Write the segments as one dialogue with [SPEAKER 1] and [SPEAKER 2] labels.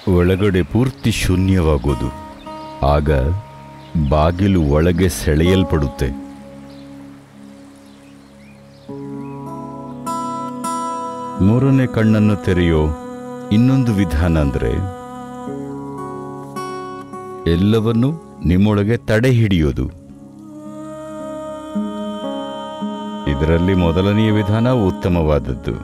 [SPEAKER 1] ಒಳಗಡೆ ಪೂರ್ತಿ ಶೂನ್ಯವಾಗೋದು ಆಗ ಬಾಗಿಲು ಒಳಗೆ ಸೆಳೆಯಲ್ಪಡುತ್ತೆ ಮೂರನೇ ಕಣ್ಣನ್ನು ತೆರೆಯೋ ಇನ್ನೊಂದು ವಿಧಾನ ಅಂದರೆ ಎಲ್ಲವನ್ನೂ ನಿಮ್ಮೊಳಗೆ ತಡೆ ಹಿಡಿಯೋದು ಇದರಲ್ಲಿ ಮೊದಲನೆಯ ವಿಧಾನ ಉತ್ತಮವಾದದ್ದು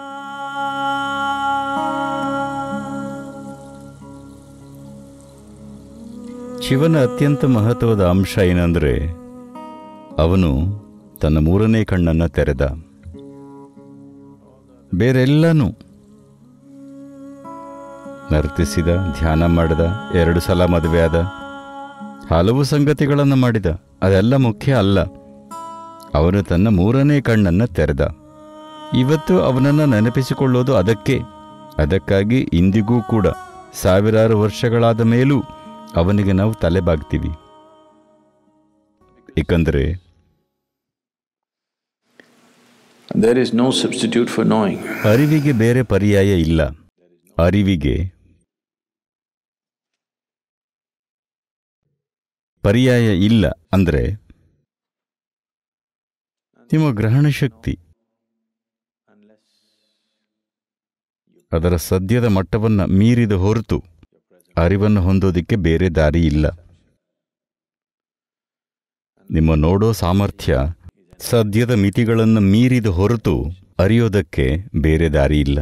[SPEAKER 1] ಶಿವನ ಅತ್ಯಂತ ಮಹತ್ವದ ಅಂಶ ಏನಂದ್ರೆ ಅವನು ತನ್ನ ಮೂರನೇ ಕಣ್ಣನ್ನ ತೆರೆದ ಬೇರೆಲ್ಲನೂ ನರ್ತಿಸಿದ ಧ್ಯಾನ ಮಾಡಿದ ಎರಡು ಸಲ ಮದುವೆ ಆದ ಹಲವು ಸಂಗತಿಗಳನ್ನು ಮಾಡಿದ ಅದೆಲ್ಲ ಮುಖ್ಯ ಅಲ್ಲ ಅವನು ತನ್ನ ಮೂರನೇ ಕಣ್ಣನ್ನು ತೆರೆದ ಇವತ್ತು ಅವನನ್ನು ನೆನಪಿಸಿಕೊಳ್ಳೋದು ಅದಕ್ಕೆ ಅದಕ್ಕಾಗಿ ಇಂದಿಗೂ ಕೂಡ ಸಾವಿರಾರು ವರ್ಷಗಳಾದ ಮೇಲೂ ಅವನಿಗೆ ನಾವು ತಲೆಬಾಗ್ತೀವಿ ಏಕೆಂದರೆ
[SPEAKER 2] There is no substitute for knowing.
[SPEAKER 1] ಅರಿವಿಗೆ ಬೇರೆ ಪರ್ಯಾಯ ಇಲ್ಲ ಅರಿವಿಗೆ ಪರ್ಯಾಯ ಇಲ್ಲ ಅಂದ್ರೆ ನಿಮ್ಮ ಗ್ರಹಣ ಶಕ್ತಿ ಅದರ ಸದ್ಯದ ಮಟ್ಟವನ್ನು ಮೀರಿದ ಹೊರತು ಅರಿವನ್ನು ಹೊಂದೋದಿಕ್ಕೆ ಬೇರೆ ದಾರಿ ಇಲ್ಲ ನಿಮ್ಮ ನೋಡೋ ಸಾಮರ್ಥ್ಯ ಸದ್ಯದ ಮಿತಿಗಳನ್ನು ಮೀರಿದ ಹೊರತು ಅರಿಯೋದಕ್ಕೆ ಬೇರೆ ದಾರಿ ಇಲ್ಲ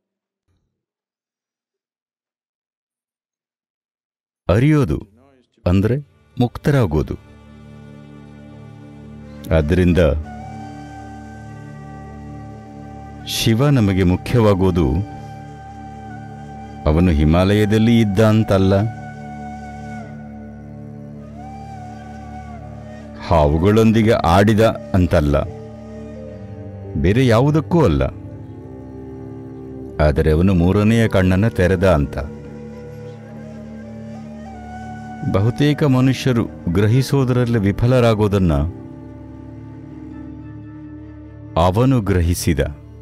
[SPEAKER 1] ಅರಿಯೋದು ಅಂದ್ರೆ ಮುಕ್ತರಾಗೋದು ಆದ್ದರಿಂದ ಶಿವ ನಮಗೆ ಮುಖ್ಯವಾಗೋದು ಅವನು ಹಿಮಾಲಯದಲ್ಲಿ ಇದ್ದ ಅಂತಲ್ಲ ಹಾವುಗಳೊಂದಿಗೆ ಆಡಿದ ಅಂತಲ್ಲ ಬೇರೆ ಯಾವುದಕ್ಕೂ ಅಲ್ಲ ಆದರೆ ಅವನು ಮೂರನೆಯ ಕಣ್ಣನ್ನು ತೆರೆದ ಅಂತ ಬಹುತೇಕ ಮನುಷ್ಯರು ಗ್ರಹಿಸೋದರಲ್ಲಿ ವಿಫಲರಾಗೋದನ್ನ ಅವನು ಗ್ರಹಿಸಿದ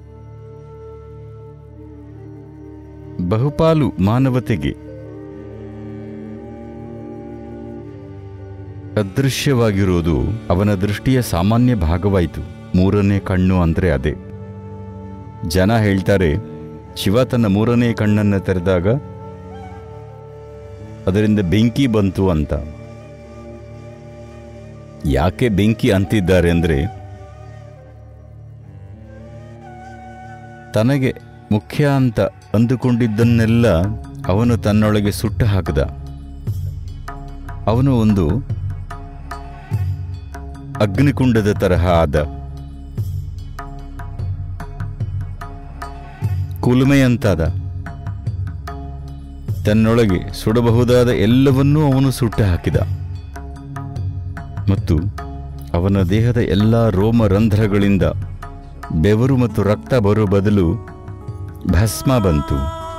[SPEAKER 1] ಬಹುಪಾಲು ಮಾನವತೆಗೆ ಅದೃಶ್ಯವಾಗಿರೋದು ಅವನ ದೃಷ್ಟಿಯ ಸಾಮಾನ್ಯ ಭಾಗವಾಯಿತು ಮೂರನೇ ಕಣ್ಣು ಅಂದ್ರೆ ಅದೇ ಜನ ಹೇಳ್ತಾರೆ ಶಿವ ತನ್ನ ಮೂರನೇ ಕಣ್ಣನ್ನು ತೆರೆದಾಗ ಅದರಿಂದ ಬೆಂಕಿ ಬಂತು ಅಂತ ಯಾಕೆ ಬೆಂಕಿ ಅಂತಿದ್ದಾರೆ ಅಂದರೆ ತನಗೆ ಮುಖ್ಯ ಅಂತ ಅಂದುಕೊಂಡಿದ್ದನ್ನೆಲ್ಲ ಅವನು ತನ್ನೊಳಗೆ ಸುಟ್ಟು ಹಾಕಿದ ಅವನು ಒಂದು ಅಗ್ನಿಕುಂಡದ ತರಹ ಆದ ಕುಲುಮೆಯಂತಾದ ತನ್ನೊಳಗೆ ಸುಡಬಹುದಾದ ಎಲ್ಲವನ್ನೂ ಅವನು ಸುಟ್ಟು ಹಾಕಿದ ಮತ್ತು ಅವನ ದೇಹದ ಎಲ್ಲ ರೋಮರಂಧ್ರಗಳಿಂದ ಬೆವರು ಮತ್ತು ರಕ್ತ ಬರೋ ಬದಲು ಭಸ್ಮ ಬಂತು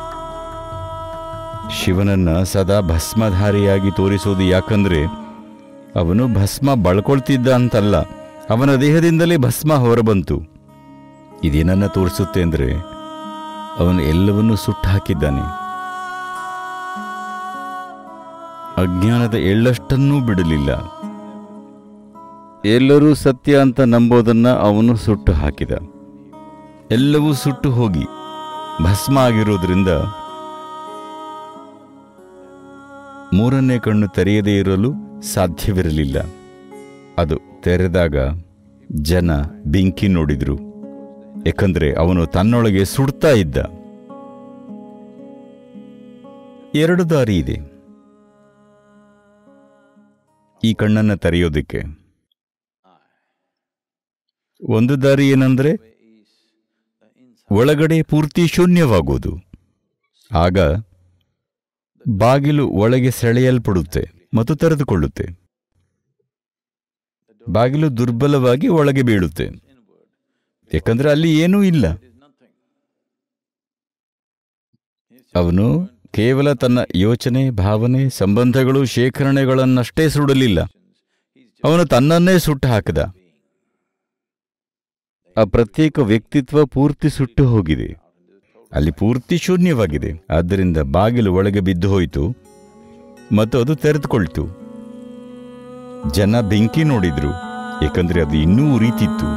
[SPEAKER 1] ಶಿವನನ್ನ ಸದಾ ಭಸ್ಮಧಾರಿಯಾಗಿ ತೋರಿಸೋದು ಯಾಕಂದ್ರೆ ಅವನು ಭಸ್ಮ ಬಳ್ಕೊಳ್ತಿದ್ದ ಅಂತಲ್ಲ ಅವನ ದೇಹದಿಂದಲೇ ಭಸ್ಮ ಹೊರಬಂತು ಇದೇನನ್ನ ತೋರಿಸುತ್ತೆ ಅಂದ್ರೆ ಅವನು ಎಲ್ಲವನ್ನೂ ಸುಟ್ಟು ಹಾಕಿದ್ದಾನೆ ಅಜ್ಞಾನದ ಎಳ್ಳಷ್ಟನ್ನೂ ಬಿಡಲಿಲ್ಲ ಎಲ್ಲರೂ ಸತ್ಯ ಅಂತ ನಂಬೋದನ್ನ ಅವನು ಸುಟ್ಟು ಹಾಕಿದ ಎಲ್ಲವೂ ಸುಟ್ಟು ಹೋಗಿ ಭಸ್ಮ ಆಗಿರೋದ್ರಿಂದ ಮೂರನೇ ಕಣ್ಣು ತೆರೆಯದೇ ಇರಲು ಸಾಧ್ಯವಿರಲಿಲ್ಲ ಅದು ತೆರೆದಾಗ ಜನ ಬೆಂಕಿ ನೋಡಿದ್ರು ಏಕೆಂದ್ರೆ ಅವನು ತನ್ನೊಳಗೆ ಸುಡ್ತಾ ಇದ್ದ ಎರಡು ದಾರಿ ಇದೆ ಈ ಕಣ್ಣನ್ನು ತೆರೆಯೋದಕ್ಕೆ ಒಂದು ದಾರಿ ಏನಂದ್ರೆ ಒಳಗಡೆ ಪೂರ್ತಿ ಶೂನ್ಯವಾಗೋದು ಆಗ ಬಾಗಿಲು ಒಳಗೆ ಸೆಳೆಯಲ್ಪಡುತ್ತೆ ಮತ್ತು ತೆರೆದುಕೊಳ್ಳುತ್ತೆ ಬಾಗಿಲು ದುರ್ಬಲವಾಗಿ ಒಳಗೆ ಬೀಳುತ್ತೆ ಯಾಕಂದ್ರೆ ಅಲ್ಲಿ ಏನೂ ಇಲ್ಲ ಅವನು ಕೇವಲ ತನ್ನ ಯೋಚನೆ ಭಾವನೆ ಸಂಬಂಧಗಳು ಶೇಖರಣೆಗಳನ್ನಷ್ಟೇ ಸುಡಲಿಲ್ಲ ಅವನು ತನ್ನನ್ನೇ ಸುಟ್ಟು ಹಾಕಿದ ಆ ಪ್ರತ್ಯೇಕ ವ್ಯಕ್ತಿತ್ವ ಪೂರ್ತಿ ಸುಟ್ಟು ಹೋಗಿದೆ ಅಲ್ಲಿ ಪೂರ್ತಿ ಶೂನ್ಯವಾಗಿದೆ ಆದ್ದರಿಂದ ಬಾಗಿಲು ಒಳಗೆ ಬಿದ್ದು ಹೋಯಿತು ಮತ್ತು ಅದು ತೆರೆದುಕೊಳ್ತು ಜನ ಬೆಂಕಿ ನೋಡಿದ್ರು ಏಕೆಂದ್ರೆ ಅದು ಇನ್ನೂ ಉರಿತಿತ್ತು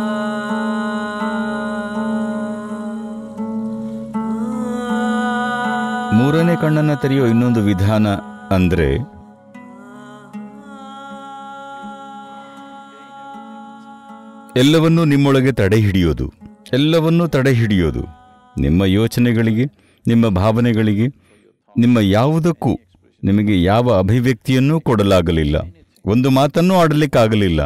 [SPEAKER 1] ಮೂರನೇ ಕಣ್ಣನ್ನ ತೆರೆಯೋ ಇನ್ನೊಂದು ವಿಧಾನ ಅಂದ್ರೆ ಎಲ್ಲವನ್ನೂ ನಿಮ್ಮೊಳಗೆ ತಡೆ ಹಿಡಿಯೋದು ಎಲ್ಲವನ್ನೂ ತಡೆ ಹಿಡಿಯೋದು ನಿಮ್ಮ ಯೋಚನೆಗಳಿಗೆ ನಿಮ್ಮ ಭಾವನೆಗಳಿಗೆ ನಿಮ್ಮ ಯಾವುದಕ್ಕೂ ನಿಮಗೆ ಯಾವ ಅಭಿವ್ಯಕ್ತಿಯನ್ನೂ ಕೊಡಲಾಗಲಿಲ್ಲ ಒಂದು ಮಾತನ್ನೂ ಆಡಲಿಕ್ಕಾಗಲಿಲ್ಲ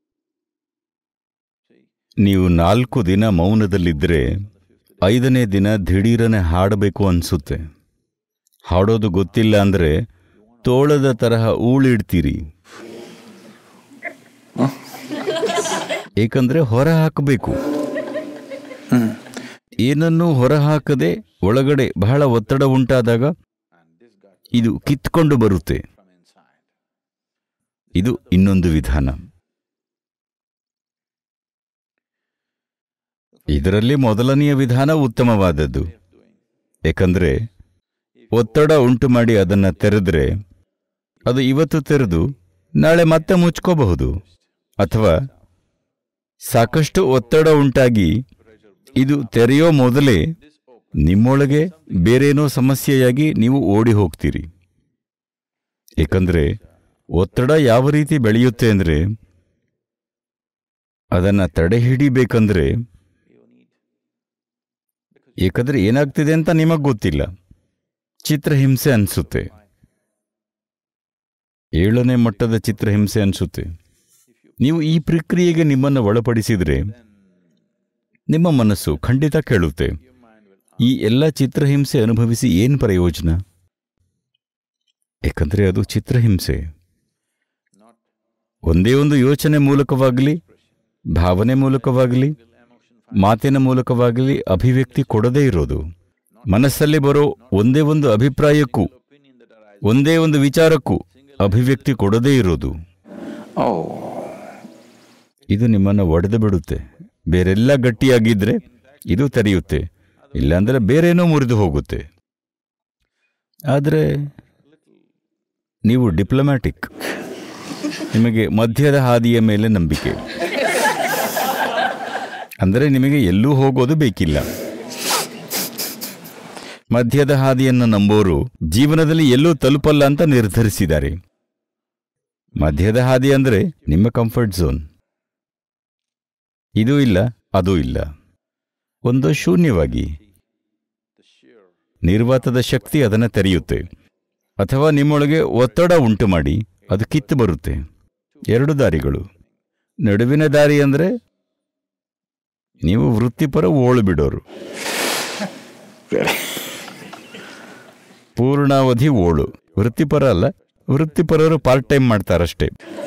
[SPEAKER 1] ನೀವು ನಾಲ್ಕು ದಿನ ಮೌನದಲ್ಲಿದ್ದರೆ ಐದನೇ ದಿನ ದಿಢೀರನೆ ಹಾಡಬೇಕು ಅನ್ಸುತ್ತೆ ಹಾಡೋದು ಗೊತ್ತಿಲ್ಲ ಅಂದ್ರೆ ತೋಳದ ತರಹ ಊಳಿಡ್ತೀರಿ ಏಕೆಂದ್ರೆ ಹೊರ ಹಾಕಬೇಕು ಏನನ್ನೂ ಹೊರ ಹಾಕದೆ ಒಳಗಡೆ ಬಹಳ ಒತ್ತಡ ಉಂಟಾದಾಗ ಇದು ಕಿತ್ಕೊಂಡು ಬರುತ್ತೆ ಇದು ಇನ್ನೊಂದು ವಿಧಾನ ಇದರಲ್ಲಿ ಮೊದಲನೆಯ ವಿಧಾನ ಉತ್ತಮವಾದದ್ದು ಏಕೆಂದ್ರೆ ಒತ್ತಡ ಉಂಟು ಮಾಡಿ ಅದನ್ನ ತೆರೆದ್ರೆ ಅದು ಇವತ್ತು ತೆರೆದು ನಾಳೆ ಮತ್ತೆ ಮುಚ್ಕೋಬಹುದು ಅಥವಾ ಸಾಕಷ್ಟು ಒತ್ತಡ ಉಂಟಾಗಿ ಇದು ತೆರೆಯೋ ಮೊದಲೇ ನಿಮ್ಮೊಳಗೆ ಬೇರೇನೋ ಸಮಸ್ಯೆಯಾಗಿ ನೀವು ಓಡಿ ಹೋಗ್ತೀರಿ ಏಕೆಂದ್ರೆ ಒತ್ತಡ ಯಾವ ರೀತಿ ಬೆಳೆಯುತ್ತೆ ಅಂದ್ರೆ ಅದನ್ನ ತಡೆ ಹಿಡಿಬೇಕಂದ್ರೆ ಏಕೆಂದ್ರೆ ಏನಾಗ್ತಿದೆ ಅಂತ ನಿಮಗ್ ಗೊತ್ತಿಲ್ಲ ಚಿತ್ರಹಿಂಸೆ ಅನ್ಸುತ್ತೆ ಏಳನೇ ಮಟ್ಟದ ಚಿತ್ರಹಿಂಸೆ ಅನ್ಸುತ್ತೆ ನೀವು ಈ ಪ್ರಕ್ರಿಯೆಗೆ ನಿಮ್ಮನ್ನು ಒಳಪಡಿಸಿದ್ರೆ ನಿಮ್ಮ ಮನಸ್ಸು ಖಂಡಿತ ಕೇಳುತ್ತೆ ಈ ಎಲ್ಲ ಚಿತ್ರಹಿಂಸೆ ಅನುಭವಿಸಿ ಏನು ಪ್ರಯೋಜನ ಏಕೆಂದ್ರೆ ಅದು ಚಿತ್ರಹಿಂಸೆ ಒಂದೇ ಒಂದು ಯೋಚನೆ ಮೂಲಕವಾಗಲಿ ಭಾವನೆ ಮೂಲಕವಾಗಲಿ ಮಾತಿನ ಮೂಲಕವಾಗಲಿ ಅಭಿವ್ಯಕ್ತಿ ಕೊಡದೇ ಇರೋದು ಮನಸ್ಸಲ್ಲಿ ಬರೋ ಒಂದೇ ಒಂದು ಅಭಿಪ್ರಾಯಕ್ಕೂ ಒಂದೇ ಒಂದು ವಿಚಾರಕ್ಕೂ ಅಭಿವ್ಯಕ್ತಿ ಕೊಡದೇ ಇರೋದು
[SPEAKER 2] Oh,
[SPEAKER 1] ಇದು ನಿಮ್ಮನ್ನು ಒಡೆದು ಬಿಡುತ್ತೆ ಬೇರೆಲ್ಲ ಗಟ್ಟಿಯಾಗಿದ್ರೆ ಇದು ತೆರೆಯುತ್ತೆ ಇಲ್ಲಾಂದ್ರೆ ಬೇರೇನೋ ಮುರಿದು ಹೋಗುತ್ತೆ ಆದರೆ ನೀವು ಡಿಪ್ಲೊಮ್ಯಾಟಿಕ್ ನಿಮಗೆ ಮಧ್ಯದ ಹಾದಿಯ ಮೇಲೆ ನಂಬಿಕೆ ಅಂದರೆ ನಿಮಗೆ ಎಲ್ಲೂ ಹೋಗೋದು ಬೇಕಿಲ್ಲ ಮಧ್ಯದ ಹಾದಿಯನ್ನು ನಂಬೋರು ಜೀವನದಲ್ಲಿ ಎಲ್ಲೂ ತಲುಪಲ್ಲ ಅಂತ ನಿರ್ಧರಿಸಿದ್ದಾರೆ ಮಧ್ಯದ ಹಾದಿ ಅಂದರೆ ನಿಮ್ಮ ಕಂಫರ್ಟ್ ಝೋನ್ ಇದೂ ಇಲ್ಲ ಅದೂ ಇಲ್ಲ ಒಂದು ಶೂನ್ಯವಾಗಿ ನಿರ್ವಾತದ ಶಕ್ತಿ ಅದನ್ನು ತೆರೆಯುತ್ತೆ ಅಥವಾ ನಿಮ್ಮೊಳಗೆ ಒತ್ತಡ ಉಂಟು ಮಾಡಿ ಅದು ಕಿತ್ತು ಬರುತ್ತೆ ಎರಡು ದಾರಿಗಳು ನಡುವಿನ ದಾರಿ ಅಂದರೆ ನೀವು ವೃತ್ತಿಪರ ಓಳು ಬಿಡೋರು
[SPEAKER 2] really?
[SPEAKER 1] ಪೂರ್ಣಾವಧಿ ಓಳು ವೃತ್ತಿಪರ ಅಲ್ಲ ವೃತ್ತಿಪರರು ಪಾರ್ಟ್ ಟೈಮ್ ಮಾಡ್ತಾರಷ್ಟೇ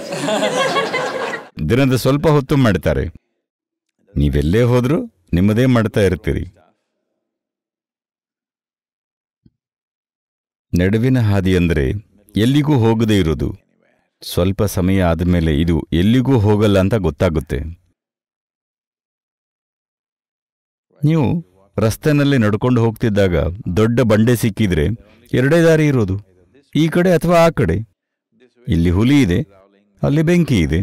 [SPEAKER 1] ದಿನದ ಸ್ವಲ್ಪ ಹೊತ್ತು ಮಾಡ್ತಾರೆ ನೀವೆಲ್ಲೇ ಹೋದ್ರೂ ನಿಮ್ಮದೇ ಮಾಡ್ತಾ ಇರ್ತೀರಿ ನಡುವಿನ ಹಾದಿ ಅಂದರೆ ಎಲ್ಲಿಗೂ ಹೋಗದೇ ಇರೋದು ಸ್ವಲ್ಪ ಸಮಯ ಆದಮೇಲೆ ಇದು ಎಲ್ಲಿಗೂ ಹೋಗಲ್ಲ ಅಂತ ಗೊತ್ತಾಗುತ್ತೆ ನೀವು ರಸ್ತೆನಲ್ಲಿ ನಡ್ಕೊಂಡು ಹೋಗ್ತಿದ್ದಾಗ ದೊಡ್ಡ ಬಂಡೆ ಸಿಕ್ಕಿದ್ರೆ ಎರಡೇ ದಾರಿ ಇರೋದು ಈ ಕಡೆ ಅಥವಾ ಆ ಕಡೆ ಇಲ್ಲಿ ಹುಲಿ ಇದೆ ಅಲ್ಲಿ ಬೆಂಕಿ ಇದೆ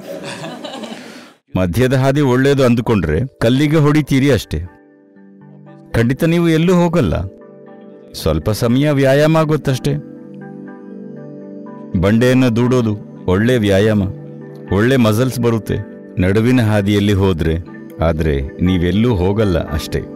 [SPEAKER 1] ಮಧ್ಯದ ಹಾದಿ ಒಳ್ಳೇದು ಅಂದುಕೊಂಡ್ರೆ ಕಲ್ಲಿಗೆ ಹೊಡಿತೀರಿ ಅಷ್ಟೇ ಖಂಡಿತ ನೀವು ಎಲ್ಲೂ ಹೋಗಲ್ಲ ಸ್ವಲ್ಪ ಸಮಯ ವ್ಯಾಯಾಮ ಆಗುತ್ತಷ್ಟೇ ಬಂಡೆಯನ್ನು ದೂಡೋದು ಒಳ್ಳೆ ವ್ಯಾಯಾಮ ಒಳ್ಳೆ ಮಸಲ್ಸ್ ಬರುತ್ತೆ ನಡುವಿನ ಹಾದಿಯಲ್ಲಿ ಹೋದ್ರೆ ಆದ್ರೆ ನೀವೆಲ್ಲೂ ಹೋಗಲ್ಲ ಅಷ್ಟೇ